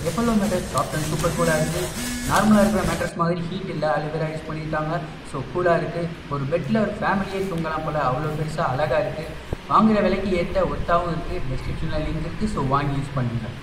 FLO mattress soft and super கூலாக இருக்குது நார்மலாக இருக்கிற மேட்ரஸ் மாதிரி ஹீட் இல்லை அலுவேரா யூஸ் பண்ணியிருக்காங்க ஸோ கூலாக இருக்குது ஒரு பெட்டில் ஒரு ஃபேமிலியே தூங்கலாம் போல் அவ்வளோ பெருசாக அழகாக இருக்குது வாங்குற விலைக்கு ஏற்ற ஒத்தாவும் இருக்குது டிஸ்கிரிப்ஷனில் லிங்க் இருக்குது ஸோ வாங்கி யூஸ் பண்ணுங்கள்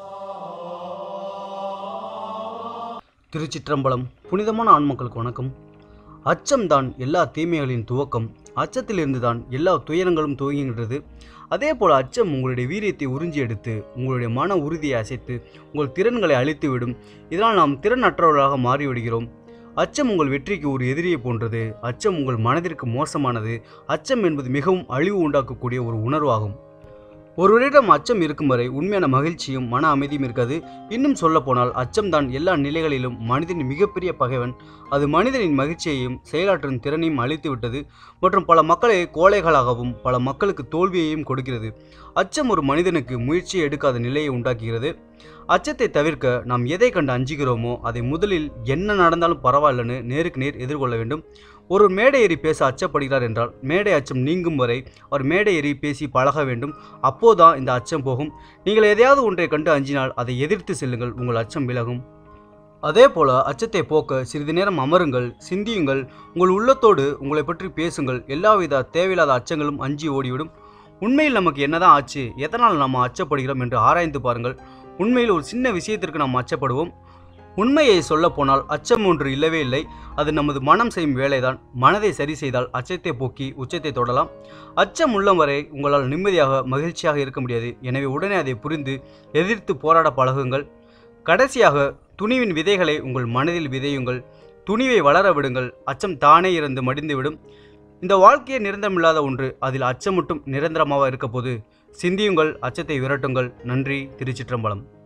திருச்சிற்றம்பலம் புனிதமான ஆண்மக்களுக்கு வணக்கம் அச்சம்தான் எல்லா தீமைகளின் துவக்கம் அச்சத்திலிருந்து தான் எல்லா துயரங்களும் துவங்குகின்றது அதே போல் அச்சம் உங்களுடைய வீரியத்தை உறிஞ்சி எடுத்து உங்களுடைய மன உறுதியை அசைத்து உங்கள் திறன்களை அழித்துவிடும் இதனால் நாம் திறனற்றவர்களாக மாறிவிடுகிறோம் அச்சம் உங்கள் வெற்றிக்கு ஒரு எதிரியை போன்றது அச்சம் உங்கள் மனதிற்கு மோசமானது அச்சம் என்பது மிகவும் அழிவு உண்டாக்கக்கூடிய ஒரு உணர்வாகும் ஒருவரிடம் அச்சம் இருக்கும் வரை உண்மையான மகிழ்ச்சியும் மன அமைதியும் இருக்காது இன்னும் சொல்லப்போனால் அச்சம்தான் எல்லா நிலைகளிலும் மனிதனின் மிகப்பெரிய பகைவன் அது மனிதனின் மகிழ்ச்சியையும் செயலாற்றும் திறனையும் அழித்து விட்டது மற்றும் பல மக்களை கோழைகளாகவும் பல மக்களுக்கு தோல்வியையும் கொடுக்கிறது அச்சம் ஒரு மனிதனுக்கு முயற்சியை எடுக்காத நிலையை உண்டாக்குகிறது அச்சத்தை தவிர்க்க நாம் எதை கண்டு அஞ்சுகிறோமோ அதை முதலில் என்ன நடந்தாலும் பரவாயில்லன்னு நேருக்கு நேர் எதிர்கொள்ள வேண்டும் ஒரு மேடை ஏறி பேச அச்சப்படுகிறார் என்றால் மேடை அச்சம் நீங்கும் வரை அவர் மேடை ஏறி பேசி பழக வேண்டும் அப்போதான் இந்த அச்சம் போகும் நீங்கள் எதையாவது ஒன்றை கண்டு அஞ்சினால் அதை எதிர்த்து செல்லுங்கள் உங்கள் அச்சம் விலகும் அதே போல அச்சத்தை போக்க சிறிது நேரம் அமருங்கள் சிந்தியுங்கள் உங்கள் உள்ளத்தோடு உங்களை பற்றி பேசுங்கள் எல்லாவித தேவையில்லாத அச்சங்களும் அஞ்சி ஓடிவிடும் உண்மையில் நமக்கு என்னதான் ஆச்சு எதனால் நாம் அச்சப்படுகிறோம் என்று ஆராய்ந்து பாருங்கள் உண்மையில் ஒரு சின்ன விஷயத்திற்கு நாம் அச்சப்படுவோம் உண்மையை சொல்லப்போனால் அச்சம் ஒன்று இல்லவே இல்லை அது நமது மனம் செய்யும் வேலைதான் மனதை சரி செய்தால் அச்சத்தை போக்கி உச்சத்தை தொடலாம் அச்சம் உள்ளம் வரை உங்களால் நிம்மதியாக மகிழ்ச்சியாக இருக்க முடியாது எனவே உடனே அதை புரிந்து எதிர்த்து போராட பழகுங்கள் கடைசியாக துணிவின் விதைகளை உங்கள் மனதில் விதையுங்கள் துணிவை வளர விடுங்கள் அச்சம் தானே இருந்து மடிந்துவிடும் இந்த வாழ்க்கையே நிரந்தரமில்லாத ஒன்று அதில் அச்சம் மட்டும் நிரந்தரமாக இருக்க போது சிந்தியுங்கள் அச்சத்தை விரட்டுங்கள் நன்றி திருச்சிற்றம்பலம்